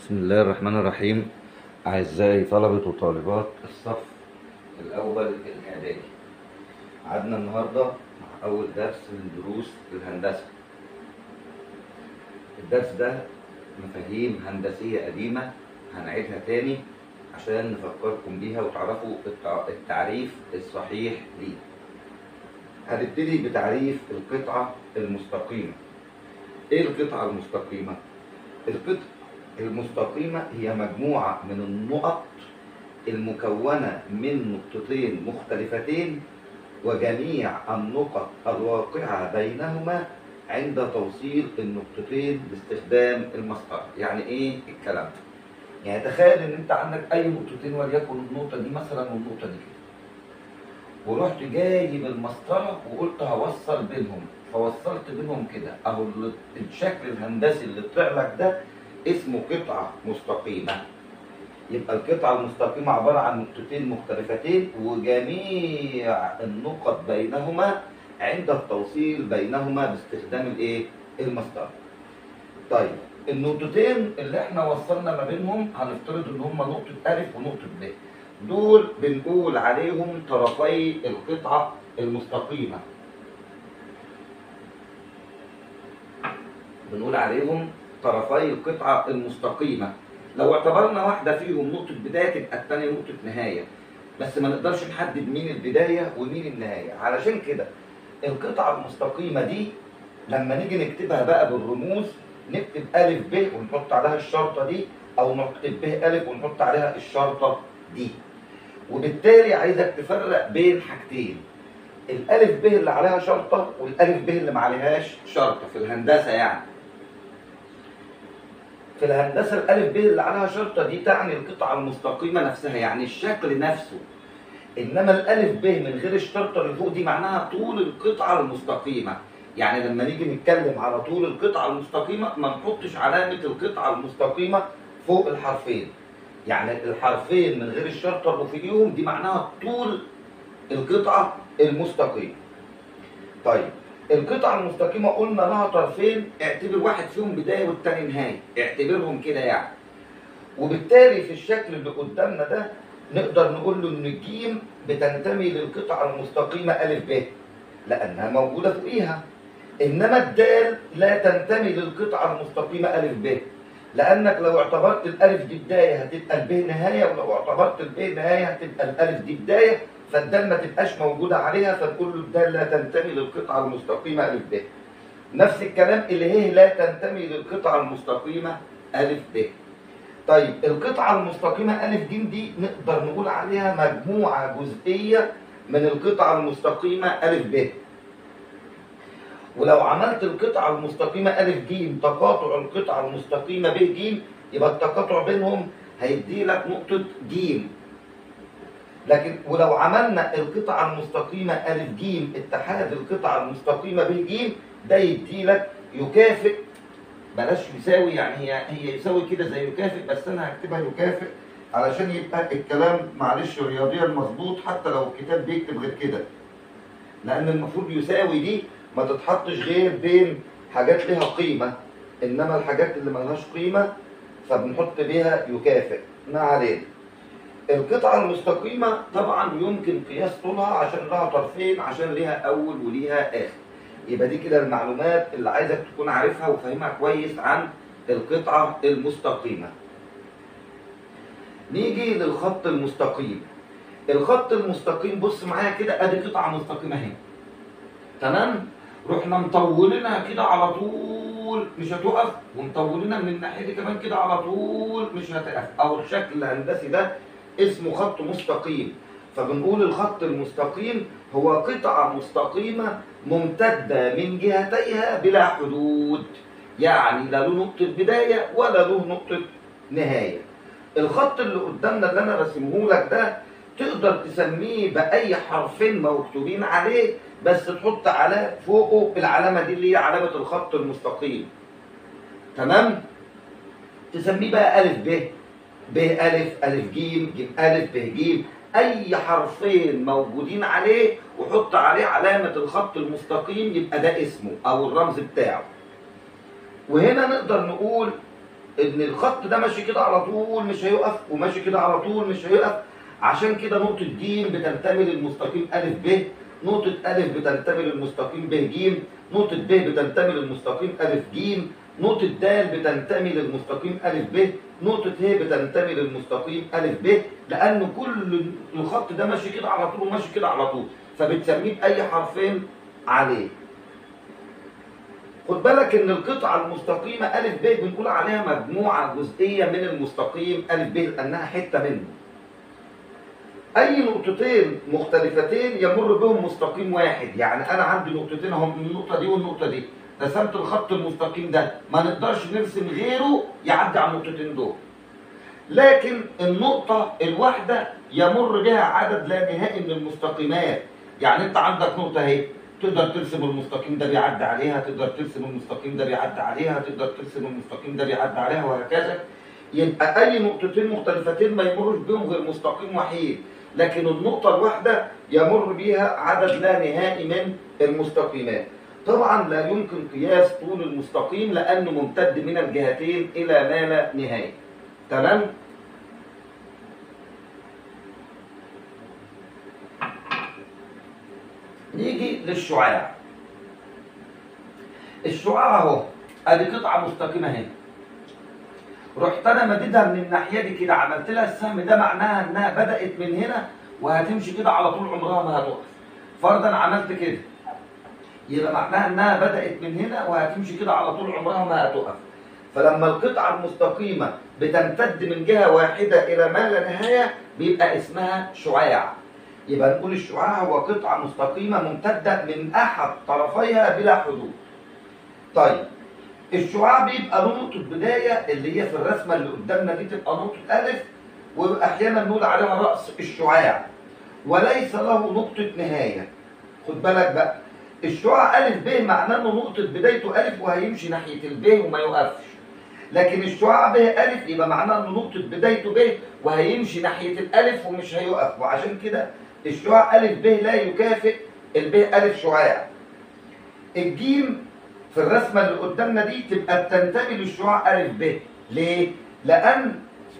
بسم الله الرحمن الرحيم أعزائي طلبة وطالبات الصف الأول الإعدادي عدنا النهاردة مع أول درس من دروس الهندسة الدرس ده مفاهيم هندسية قديمة هنعيدها تاني عشان نفكركم بيها وتعرفوا التع- التعريف الصحيح ليه هنبتدي بتعريف القطعة المستقيمة ايه القطعة المستقيمة؟ القطعة المستقيمة هي مجموعة من النقط المكونة من نقطتين مختلفتين وجميع النقط الواقعة بينهما عند توصيل النقطتين باستخدام المسطرة يعني ايه الكلام ده؟ يعني تخيل ان انت عندك اي نقطتين وليكن النقطة دي مثلا والنقطة دي كده ورحت جايب المسطرة وقلت هوصل بينهم فوصلت بينهم كده اهو ال- الشكل الهندسي اللي طلع لك ده اسمه قطعة مستقيمة يبقى القطعة المستقيمة عبارة عن نقطتين مختلفتين وجميع النقط بينهما عند التوصيل بينهما باستخدام الايه؟ المسطرة. طيب النقطتين اللي احنا وصلنا ما بينهم هنفترض ان هما نقطة ألف ونقطة ب. دول بنقول عليهم طرفي القطعة المستقيمة. بنقول عليهم طرفي القطعة المستقيمة لو اعتبرنا واحدة فيهم نقطة بداية تبقى الثانية نقطة نهاية بس ما نقدرش نحدد مين البداية ومين النهاية علشان كده القطعة المستقيمة دي لما نيجي نكتبها بقى بالرموز نكتب ألف ب ونحط عليها الشرطة دي أو نكتب ب ألف ونحط عليها الشرطة دي وبالتالي عايزك تفرق بين حاجتين الألف ب اللي عليها شرطة والألف ب اللي ما عليهاش شرطة في الهندسة يعني في الهندسه الالف ب اللي عليها شرطه دي تعني القطعه المستقيمه نفسها يعني الشكل نفسه انما الالف ب من غير الشرطه اللي فوق دي معناها طول القطعه المستقيمه يعني لما نيجي نتكلم على طول القطعه المستقيمه ما نحطش علامه القطعه المستقيمه فوق الحرفين يعني الحرفين من غير الشرطه اللي فوقيهم دي معناها طول القطعه المستقيمه طيب القطعة المستقيمة قلنا لها طرفين اعتبر واحد فيهم بداية والتاني نهاية اعتبرهم كده يعني وبالتالي في الشكل اللي قدامنا ده نقدر نقول له ان الجيم بتنتمي للقطعة المستقيمة ألف ب لأنها موجودة فوقيها إنما الدال لا تنتمي للقطعة المستقيمة ألف ب لأنك لو اعتبرت الألف دي بداية هتبقى الب نهاية ولو اعتبرت الب نهاية هتبقى الألف دي بداية فالدال ما تبقاش موجودة عليها فنقول له الدال لا تنتمي للقطعة المستقيمة ألف ب نفس الكلام اللي هي لا تنتمي للقطعة المستقيمة ألف ب طيب القطعة المستقيمة ألف ج دي نقدر نقول عليها مجموعة جزئية من القطعة المستقيمة ألف ب ولو عملت القطعة المستقيمة ألف ج تقاطع القطعة المستقيمة ب ج يبقى التقاطع بينهم هيدي لك نقطة ج لكن ولو عملنا القطعة المستقيمة ألف ج اتحاد القطعة المستقيمة ب ج ده يدي لك يكافئ بلاش يساوي يعني هي هي يساوي كده زي يكافئ بس انا هكتبها يكافئ علشان يبقى الكلام معلش رياضيا مظبوط حتى لو الكتاب بيكتب غير كده لان المفروض يساوي دي ما تتحطش غير بين حاجات لها قيمه انما الحاجات اللي ملهاش قيمه فبنحط بيها يكافئ ما علينا القطعة المستقيمة طبعا يمكن قياس طولها عشان لها طرفين عشان ليها أول وليها آخر يبقى دي كده المعلومات اللي عايزك تكون عارفها وفاهمها كويس عن القطعة المستقيمة نيجي للخط المستقيم الخط المستقيم بص معايا كده ادي قطعة مستقيمة اهي تمام رحنا مطولينها كده على طول مش هتقف ومطولينها من الناحية دي كمان كده على طول مش هتقف او الشكل الهندسي ده اسمه خط مستقيم فبنقول الخط المستقيم هو قطعة مستقيمة ممتدة من جهتيها بلا حدود يعني لا له نقطة بداية ولا له نقطة نهاية الخط اللي قدامنا اللي انا رسمه لك ده تقدر تسميه بأي حرفين مكتوبين عليه بس تحط على فوقه العلامة دي اللي هي علامة الخط المستقيم تمام تسميه بقى ألف ب ب ألف ألف جيم جيم ألف ب جيم أي حرفين موجودين عليه وحط عليه علامة الخط المستقيم يبقى ده اسمه أو الرمز بتاعه وهنا نقدر نقول ان الخط ده ماشي كده على طول مش هيقف وماشي كده على طول مش هيقف عشان كده نقطة ج بتنتمي للمستقيم أ ب نقطة أ بتنتمي للمستقيم ب ج نقطة ب بتنتمي للمستقيم أ ج نقطة د بتنتمي للمستقيم أ ب نقطة ه بتنتمي للمستقيم أ ب لأن كل الخط ده ماشي كده على طول وماشي كده على طول فبتسميه بأي حرفين عليه خد بالك ان القطعة المستقيمة أ ب بنقول عليها مجموعة جزئية من المستقيم أ ب لأنها حتة منه أي نقطتين مختلفتين يمر بهم مستقيم واحد يعني أنا عندي نقطتين اهم النقطة دي والنقطة دي رسمت الخط المستقيم ده ما نقدرش نرسم غيره يعدي على النقطتين دول لكن النقطة الواحدة يمر بها عدد لا نهائي من المستقيمات يعني انت عندك نقطة اهي تقدر ترسم المستقيم ده بيعدي عليها تقدر ترسم المستقيم ده بيعدي عليها تقدر ترسم المستقيم ده بيعدي عليها وهكذا يبقى اي نقطتين مختلفتين ما يمرش بهم غير مستقيم وحيد لكن النقطة الواحدة يمر بها عدد لا نهائي من المستقيمات طبعا لا يمكن قياس طول المستقيم لأنه ممتد من الجهتين إلى ما لا نهاية تمام؟ نيجي للشعاع الشعاع اهو ادي قطعه مستقيمه هنا رحت انا مديدها من الناحيه دي كده عملت لها السهم ده معناها انها بدات من هنا وهتمشي كده على طول عمرها ما هتقف فرضا عملت كده يبقى معناها انها بدات من هنا وهتمشي كده على طول عمرها ما هتقف فلما القطعه المستقيمه بتمتد من جهه واحده الى ما لا نهايه بيبقى اسمها شعاع يبقى نقول الشعاع هو قطعه مستقيمه ممتده من احد طرفيها بلا حدود طيب الشعاع بيبقى له نقطه بدايه اللي هي في الرسمه اللي قدامنا دي تبقى نقطه الف واحيانا نقول عليها راس الشعاع وليس له نقطه نهايه خد بالك بقى الشعاع ألف ب معناه إنه نقطة بدايته ألف وهيمشي ناحية الب وما يوقفش. لكن الشعاع ب ألف يبقى معناه إنه نقطة بدايته ب وهيمشي ناحية الألف ومش هيوقف وعشان كده الشعاع ألف ب لا يكافئ الب ألف شعاع. الجيم في الرسمة اللي قدامنا دي تبقى بتنتمي للشعاع ألف ب. ليه؟ لأن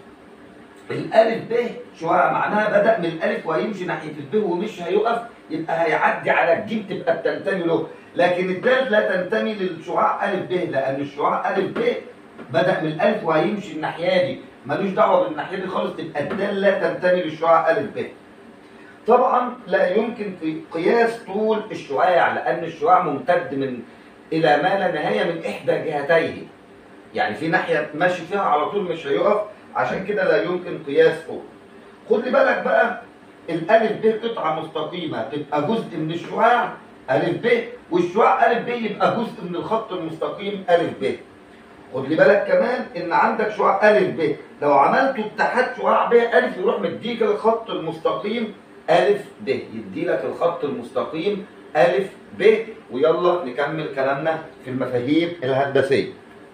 الألف ب شعاع معناها بدأ من الألف وهيمشي ناحية الب ومش هيوقف يبقى هيعدي على الجيم تبقى بتنتمي له لكن الدال لا تنتمي للشعاع ألف ب لأن الشعاع ألف ب بدأ من الألف وهيمشي الناحية دي ملوش دعوة بالناحية دي خالص تبقى الدال لا تنتمي للشعاع ألف ب طبعا لا يمكن في قياس طول الشعاع لأن الشعاع ممتد من إلى ما لا نهاية من إحدى جهتيه يعني في ناحية ماشي فيها على طول مش هيقف عشان كده لا يمكن قياس طول خد لي بالك بقى الالف ب قطعه مستقيمه تبقى جزء من الشعاع الف ب والشعاع الف ب يبقى جزء من الخط المستقيم الف ب خد لي بالك كمان ان عندك شعاع الف ب لو عملت اتحاد شعاع ب الف يروح مديك الخط المستقيم الف ب يديلك الخط المستقيم الف ب ويلا نكمل كلامنا في المفاهيم الهندسيه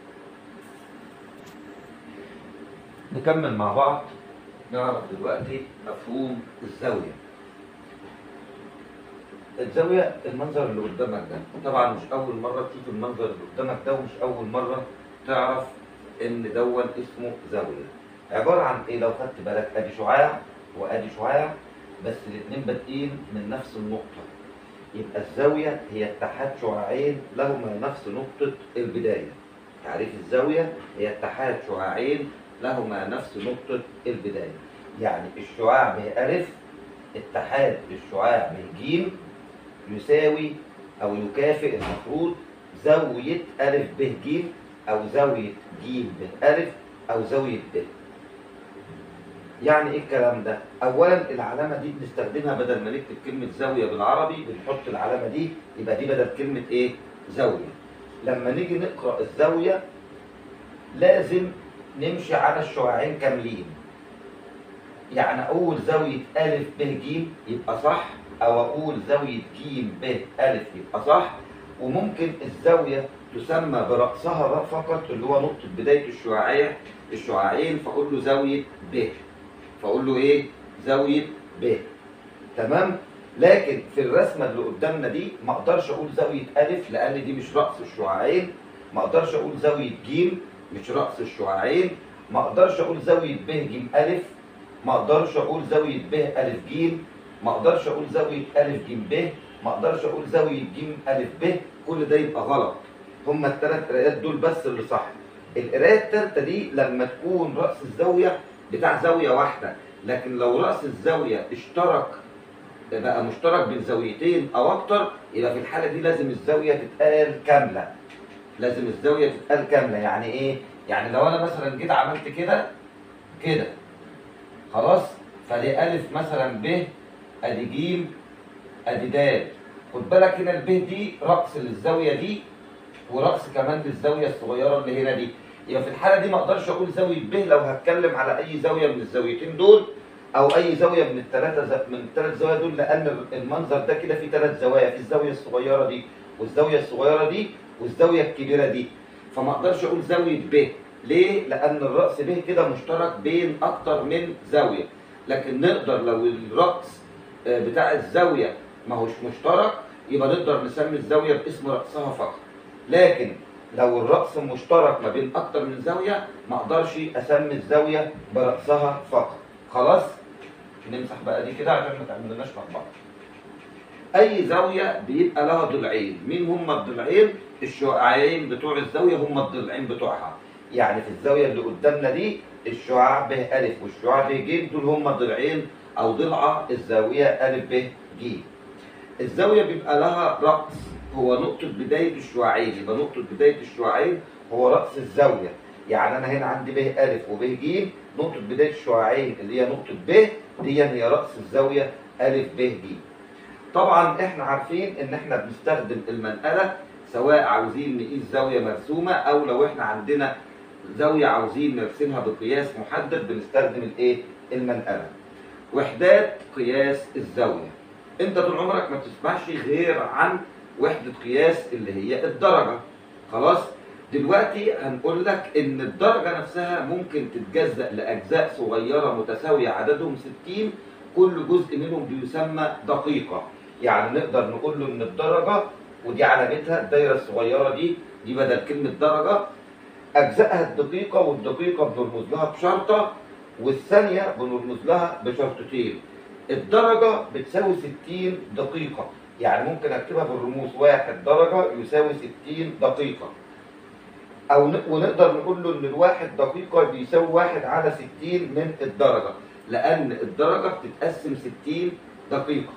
نكمل مع بعض نعرف دلوقتي مفهوم الزاوية الزاوية المنظر اللي قدامك ده طبعا مش أول مرة تشوف المنظر اللي قدامك ده ومش أول مرة تعرف إن دون اسمه زاوية عبارة عن إيه لو خدت بالك أدي شعاع وأدي شعاع بس الاتنين بادئين من نفس النقطة يبقى الزاوية هي اتحاد شعاعين لهما نفس نقطة البداية تعريف الزاوية هي اتحاد شعاعين لهما نفس نقطة البداية يعني الشعاع ب ألف اتحاد الشعاع ب ج يساوي أو يكافئ المفروض زاوية ألف ب ج أو زاوية ج ب ألف أو زاوية ب يعني ايه الكلام ده؟ اولا العلامه دي بنستخدمها بدل ما نكتب كلمه زاويه بالعربي بنحط العلامه دي يبقى دي بدل كلمه ايه؟ زاويه. لما نيجي نقرا الزاويه لازم نمشي على الشعاعين كاملين يعني اقول زاويه ا ب ج يبقى صح او اقول زاويه ج ب ا يبقى صح وممكن الزاويه تسمى براسها فقط اللي هو نقطه بدايه الشعاعيه الشعاعين فاقول له زاويه ب فاقول له ايه زاويه ب تمام لكن في الرسمه اللي قدامنا دي ما اقدرش اقول زاويه ا لان دي مش راس الشعاعين ما اقدرش اقول زاويه ج مش رأس الشعاعين ما اقدرش اقول زاوية ب ج أ ما اقدرش اقول زاوية ب أ ج ما اقدرش اقول زاوية أ ج ب ما اقدرش اقول زاوية ج أ ب كل ده يبقى غلط هما الثلاث قرايات دول بس اللي صح القرايه الثالثه دي لما تكون راس الزاويه بتاع زاويه واحده لكن لو راس الزاويه اشترك بقى مشترك بين زاويتين او اكتر يبقى في الحاله دي لازم الزاويه تتقال كامله لازم الزاويه تتقال كامله يعني ايه يعني لو انا مثلا جيت عملت كده كده خلاص فدي الف مثلا ب ادي ج ادي د خد بالك هنا الب دي راس للزاويه دي ورأس كمان للزاوية الصغيرة اللي هنا دي يبقى في الحالة دي ما اقدرش اقول زاوية ب لو هتكلم على اي زاوية من الزاويتين دول او اي زاوية من الثلاثة ز... من الثلاث زوايا دول لان المنظر ده كده فيه ثلاث زوايا في الزاوية الصغيرة دي والزاوية الصغيرة دي والزاوية الكبيرة دي فما اقدرش اقول زاوية ب ليه؟ لان الرأس ب كده مشترك بين اكتر من زاوية لكن نقدر لو الرأس بتاع الزاوية ما هوش مشترك يبقى نقدر نسمي الزاوية باسم رأسها فقط لكن لو الرأس مشترك ما بين أكتر من زاوية ما أقدرش أسمي الزاوية برأسها فقط خلاص نمسح بقى دي كده عشان ما تعملناش لخبطة أي زاوية بيبقى لها ضلعين مين هم الضلعين؟ الشعاعين بتوع الزاوية هم الضلعين بتوعها يعني في الزاوية اللي قدامنا دي الشعاع ب أ والشعاع ب ج دول هم ضلعين أو ضلع الزاوية أ ب ج الزاوية بيبقى لها رأس هو نقطة بداية الشعاعين يبقى نقطة بداية الشعاعين هو رأس الزاوية يعني أنا هنا عندي ب أ وب ج نقطة بداية الشعاعين اللي هي نقطة ب دي هي رأس الزاوية أ ب ج طبعا احنا عارفين ان احنا بنستخدم المنقلة سواء عاوزين نقيس زاوية مرسومة او لو احنا عندنا زاوية عاوزين نرسمها بقياس محدد بنستخدم الايه المنقلة وحدات قياس الزاوية انت طول عمرك ما بتسمعش غير عن وحدة قياس اللي هي الدرجة خلاص دلوقتي هنقول لك ان الدرجة نفسها ممكن تتجزأ لأجزاء صغيرة متساوية عددهم 60 كل جزء منهم بيسمى دقيقة يعني نقدر نقول له ان الدرجة ودي علامتها الدايرة الصغيرة دي دي بدل كلمة درجة أجزائها الدقيقة والدقيقة بنرمز لها بشرطة والثانية بنرمز لها بشرطتين الدرجة بتساوي 60 دقيقة يعني ممكن اكتبها بالرموز واحد درجة يساوي 60 دقيقة او ن... ونقدر نقول له ان الواحد دقيقة بيساوي واحد على 60 من الدرجة لان الدرجة بتتقسم 60 دقيقة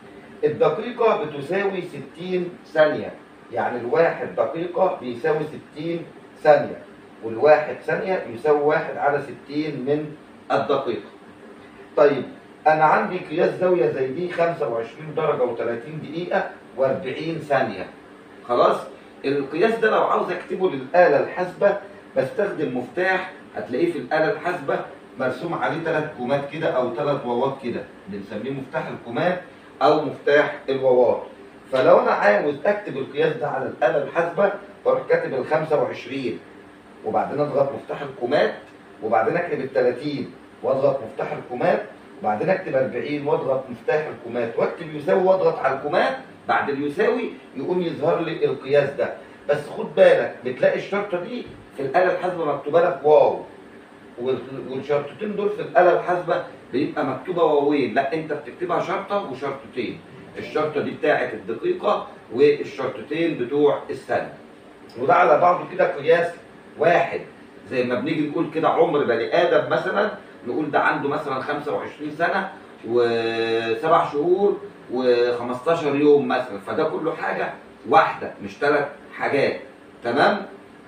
الدقيقة بتساوي 60 ثانية يعني الواحد دقيقة بيساوي 60 ثانية والواحد ثانية يساوي واحد على 60 من الدقيقة طيب انا عندي قياس زاويه زي دي 25 درجه و30 دقيقه و40 ثانيه خلاص القياس ده لو عاوز اكتبه للاله الحاسبه بستخدم مفتاح هتلاقيه في الاله الحاسبه مرسوم عليه ثلاث كومات كده او ثلاث واوات كده بنسميه مفتاح الكومات او مفتاح الواوات فلو انا عاوز اكتب القياس ده على الاله الحاسبه بروح كاتب ال 25 وبعدين اضغط مفتاح الكومات وبعدين اكتب ال 30 واضغط مفتاح الكومات وبعدين اكتب 40 واضغط مفتاح الكومات واكتب يساوي واضغط على الكومات بعد اليساوي يقوم يظهر لي القياس ده بس خد بالك بتلاقي الشرطه دي في الاله الحاسبه مكتوبه لك واو والشرطتين دول في الاله الحاسبه بيبقى مكتوبه واوين لا انت بتكتبها شرطه وشرطتين الشرطه دي بتاعه الدقيقه والشرطتين بتوع الثانيه وده على بعضه كده قياس واحد زي ما بنيجي نقول كده عمر بني ادم مثلا نقول ده عنده مثلا 25 سنه وسبع شهور و15 يوم مثلا فده كله حاجه واحده مش ثلاث حاجات تمام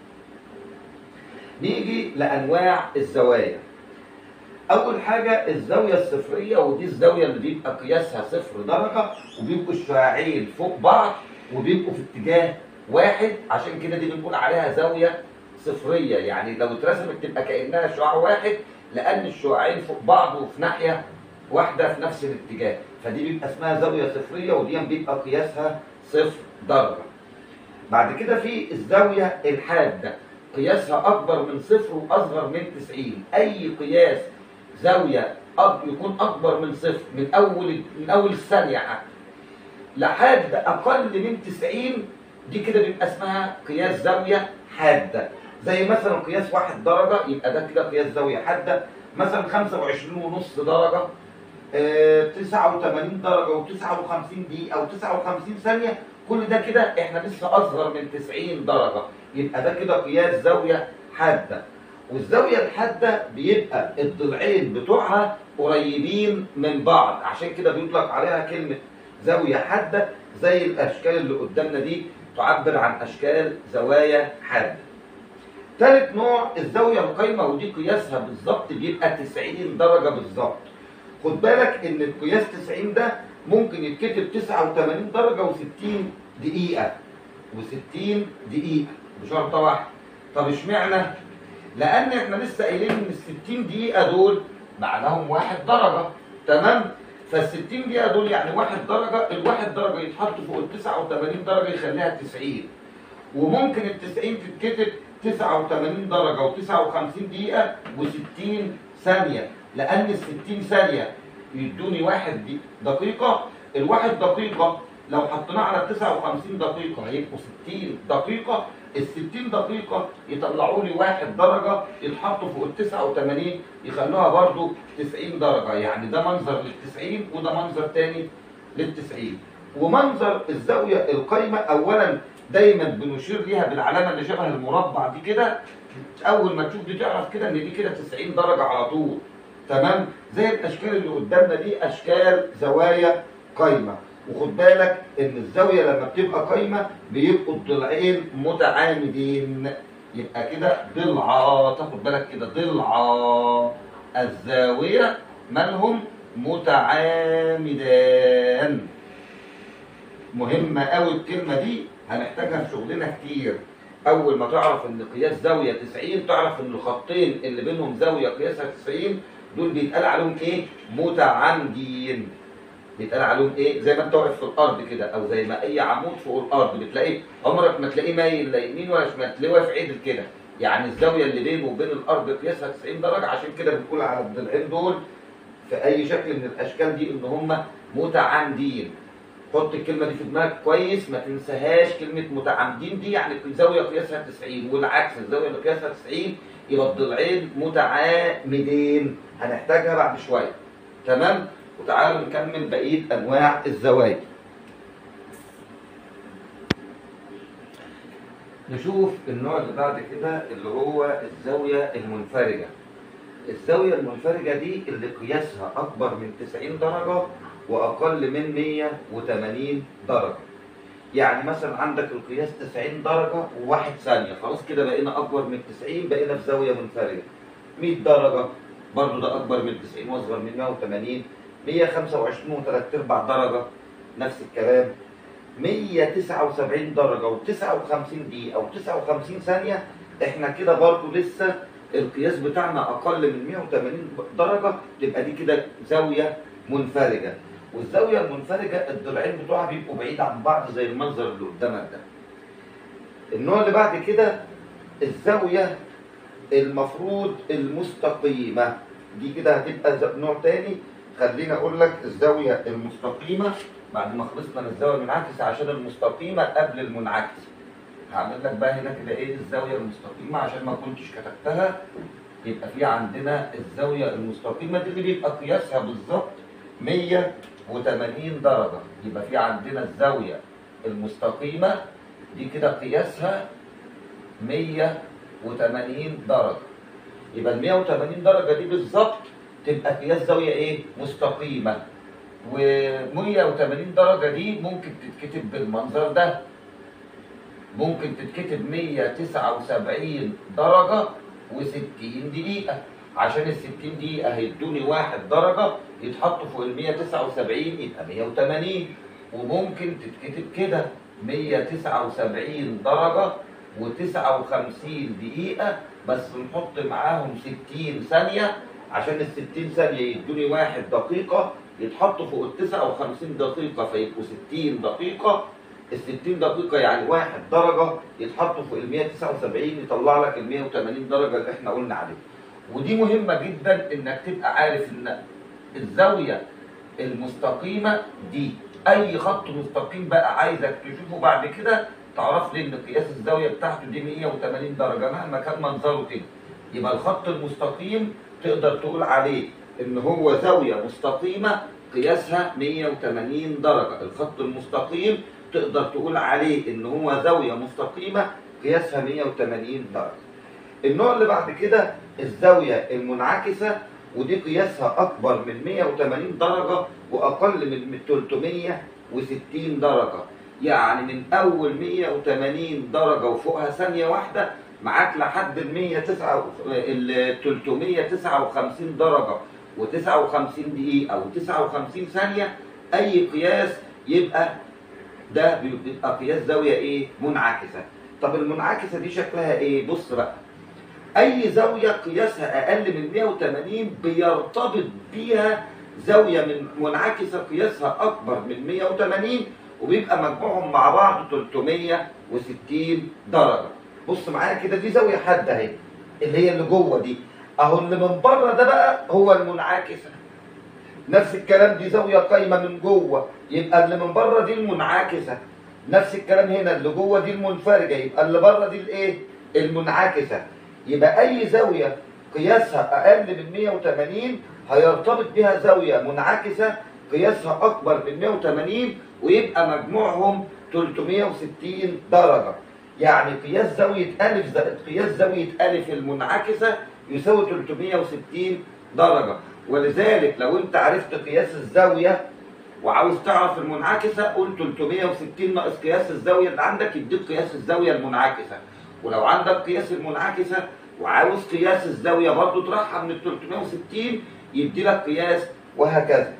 نيجي لانواع الزوايا اول حاجه الزاويه الصفريه ودي الزاويه اللي بيبقى قياسها صفر درجه وبيبقوا الشعاعين فوق بعض وبيبقوا في اتجاه واحد عشان كده دي بنقول عليها زاويه صفريه يعني لو اترسمت تبقى كانها شعاع واحد لان الشعاعين فوق بعض وفي ناحيه واحده في نفس الاتجاه فدي بيبقى اسمها زاويه صفريه ودي بيبقى قياسها صفر درجه بعد كده في الزاويه الحاده قياسها اكبر من صفر واصغر من 90 اي قياس زاويه أب يكون اكبر من صفر من اول من اول الثانيه حتى لحد اقل من 90 دي كده بيبقى اسمها قياس زاويه حاده زي مثلا قياس واحد درجة يبقى ده كده قياس زاوية حادة مثلا 25 ونص درجة آه، 89 درجة و59 دقيقة و59 ثانية كل ده كده احنا لسه اصغر من 90 درجة يبقى ده كده قياس زاوية حادة والزاوية الحادة بيبقى الضلعين بتوعها قريبين من بعض عشان كده بيطلق عليها كلمة زاوية حادة زي الأشكال اللي قدامنا دي تعبر عن أشكال زوايا حادة ثالث نوع الزاوية القايمة ودي قياسها بالظبط بيبقى 90 درجة بالظبط خد بالك ان القياس 90 ده ممكن يتكتب 89 درجة و60 دقيقة و60 دقيقة بشرطة واحدة طب اشمعنى؟ لأن احنا لسه قايلين ان ال 60 دقيقة دول معناهم واحد درجة تمام؟ فال 60 دقيقة دول يعني واحد درجة الواحد درجة يتحط فوق ال 89 درجة يخليها 90 وممكن ال 90 تتكتب 89 درجة و59 دقيقة و60 ثانية لأن ال 60 ثانية يدوني واحد دي- دقيقة الواحد دقيقة لو حطيناه على 59 دقيقة هيبقوا 60 دقيقة ال 60 دقيقة يطلعوا لي واحد درجة يتحطوا فوق ال 89 يخلوها برضو 90 درجة يعني ده منظر لل 90 وده منظر تاني لل 90 ومنظر الزاوية القايمة أولا دايما بنشير ليها بالعلامة اللي شبه المربع دي كده أول ما تشوف دي تعرف كده إن دي كده 90 درجة على طول تمام زي الأشكال اللي قدامنا دي أشكال زوايا قايمة وخد بالك ان الزاويه لما بتبقى قايمه بيبقوا الضلعين متعامدين يبقى كده ضلعا تاخد بالك كده ضلعا الزاويه مالهم متعامدان مهمه قوي الكلمه دي هنحتاجها في شغلنا كتير اول ما تعرف ان قياس زاويه 90 تعرف ان الخطين اللي بينهم زاويه قياسها 90 دول بيتقال عليهم ايه متعامدين بيتقال عليهم ايه زي ما انت واقف في الارض كده او زي ما اي عمود فوق الارض بتلاقيه عمرك ما تلاقيه مايل لا يمين ولا شمال تلاقيه واقف عدل كده يعني الزاويه اللي بينه وبين الارض قياسها 90 درجه عشان كده بنقول على الضلعين دول في اي شكل من الاشكال دي ان هم متعامدين حط الكلمه دي في دماغك كويس ما تنساهاش كلمه متعامدين دي يعني زاويه قياسها 90 والعكس الزاويه اللي قياسها 90 يبقى الضلعين متعامدين هنحتاجها بعد شويه تمام وتعالوا نكمل بقيه انواع الزوايا نشوف النوع اللي بعد كده اللي هو الزاويه المنفرجه الزاويه المنفرجه دي اللي قياسها اكبر من 90 درجه واقل من 180 درجه يعني مثلا عندك القياس 90 درجه وواحد ثانيه خلاص كده بقينا اكبر من 90 بقينا في زاويه منفرجه 100 درجه برضو ده اكبر من 90 واصغر من 180 125 وثلاث ارباع درجه نفس الكلام 179 درجه و59 دقيقه و59 ثانيه احنا كده برضو لسه القياس بتاعنا اقل من 180 درجه تبقى دي كده زاويه منفرجه والزاويه المنفرجه الضلعين بتوعها بيبقوا بعيد عن بعض زي المنظر اللي قدامك ده النوع اللي بعد كده الزاويه المفروض المستقيمه دي كده هتبقى ز- نوع تاني خليني اقول لك الزاويه المستقيمه بعد ما خلصنا من الزاويه المنعكسه عشان المستقيمه قبل المنعكسه هعمل لك بقى هنا كده ايه الزاويه المستقيمه عشان ما كنتش كتبتها يبقى في عندنا الزاويه المستقيمه دي اللي بيبقى قياسها بالظبط 180 درجه يبقى في عندنا الزاويه المستقيمه دي كده قياسها 180 درجه يبقى ال 180 درجه دي بالظبط تبقى قياس زاويه ايه مستقيمه و 180 درجه دي ممكن تتكتب بالمنظر ده ممكن تتكتب 179 درجة و60 دقيقة عشان ال 60 دقيقة هيدوني واحد درجة يتحطوا فوق ال 179 يبقى 180 وممكن تتكتب كده 179 درجة و59 دقيقة بس نحط معاهم 60 ثانية عشان ال 60 ثانية يدوني واحد دقيقة يتحطوا فوق ال 59 دقيقة فيبقوا 60 دقيقة ال 60 دقيقة يعني واحد درجة يتحطوا فوق ال 179 يطلع لك ال 180 درجة اللي احنا قلنا عليها. ودي مهمة جدا انك تبقى عارف ان الزاوية المستقيمة دي أي خط مستقيم بقى عايزك تشوفه بعد كده تعرف لي ان قياس الزاويه بتاعته دي 180 درجه مهما كان منظره كده يبقى الخط المستقيم تقدر تقول عليه ان هو زاويه مستقيمه قياسها 180 درجه الخط المستقيم تقدر تقول عليه ان هو زاويه مستقيمه قياسها 180 درجه النوع اللي بعد كده الزاويه المنعكسه ودي قياسها اكبر من 180 درجه واقل من 360 درجه يعني من اول 180 درجه وفوقها ثانيه واحده معاك لحد ال 109 ال 359 درجه و59 دقيقه او 59 ثانيه اي قياس يبقى ده بيبقى قياس زاويه ايه منعكسه طب المنعكسه دي شكلها ايه بص بقى اي زاويه قياسها اقل من 180 بيرتبط بيها زاويه من منعكسه قياسها اكبر من 180 وبيبقى مجموعهم مع بعض 360 درجه بص معايا كده دي زاويه حاده اهي اللي هي اللي جوه دي اهو اللي من بره ده بقى هو المنعكسه نفس الكلام دي زاويه قايمه من جوه يبقى اللي من بره دي المنعكسه نفس الكلام هنا اللي جوه دي المنفرجه يبقى اللي بره دي الايه المنعكسه يبقى اي زاويه قياسها اقل من 180 هيرتبط بها زاويه منعكسه قياسها اكبر من 180 ويبقى مجموعهم 360 درجه يعني قياس زاويه الف زائد قياس زاويه الف المنعكسه يساوي 360 درجه ولذلك لو انت عرفت قياس الزاويه وعاوز تعرف المنعكسه قول 360 ناقص قياس الزاويه اللي عندك يديك قياس الزاويه المنعكسه ولو عندك قياس المنعكسه وعاوز قياس الزاويه برضه تطرحها من ال 360 يدي لك قياس وهكذا.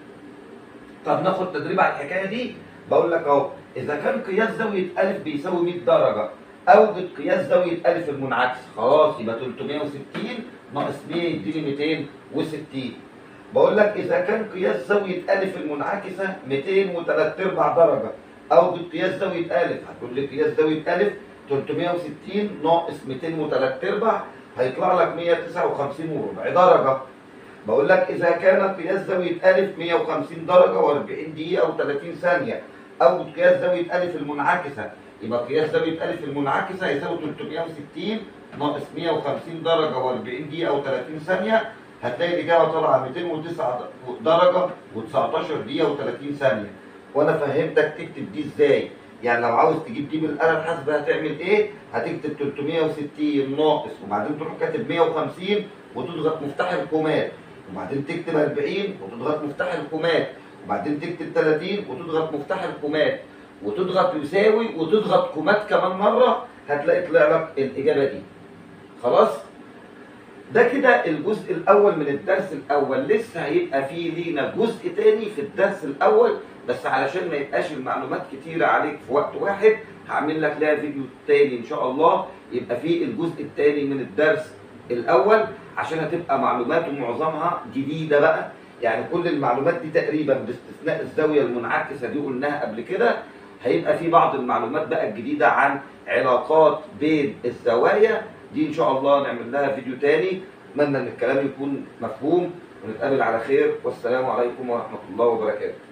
طب ناخد تدريب على الحكايه دي بقول لك اهو اذا كان قياس زاويه ا بيساوي 100 درجه اوجد قياس زاويه ا المنعكسه خلاص يبقى 360 ناقص 100 يديني 260 بقول لك اذا كان قياس زاويه ا المنعكسه 203 ارباع درجه اوجد قياس زاويه ا هتقول لي قياس زاويه ا 360 ناقص 203 ارباع هيطلع لك 159 وربع درجه بقول لك اذا كان قياس زاويه ا 150 درجه و40 دقيقه و30 ثانيه او قياس زاويه ا المنعكسه يبقى قياس زاويه ا المنعكسه يساوي 360 ناقص 150 درجه و40 دقيقه و30 ثانيه هتلاقي الاجابه طالعه 209 درجه و19 دقيقه و30 ثانيه وانا فهمتك تكتب دي ازاي يعني لو عاوز تجيب دي بالاله الحاسبه هتعمل ايه؟ هتكتب 360 ناقص وبعدين تروح كاتب 150 وتضغط مفتاح الكومات وبعدين تكتب 40 وتضغط مفتاح الكومات وبعدين تكتب 30 وتضغط مفتاح الكومات وتضغط يساوي وتضغط كومات كمان مره هتلاقي طلع لك الاجابه دي. خلاص؟ ده كده الجزء الاول من الدرس الاول لسه هيبقى فيه لينا جزء تاني في الدرس الاول بس علشان ما يبقاش المعلومات كتيره عليك في وقت واحد هعمل لك لها فيديو تاني ان شاء الله يبقى فيه الجزء التاني من الدرس الاول عشان هتبقى معلوماته معظمها جديده بقى يعني كل المعلومات دي تقريبا باستثناء الزاويه المنعكسه دي قلناها قبل كده هيبقى في بعض المعلومات بقى الجديده عن علاقات بين الزوايا دي ان شاء الله نعمل لها فيديو تاني اتمنى ان الكلام يكون مفهوم ونتقابل على خير والسلام عليكم ورحمه الله وبركاته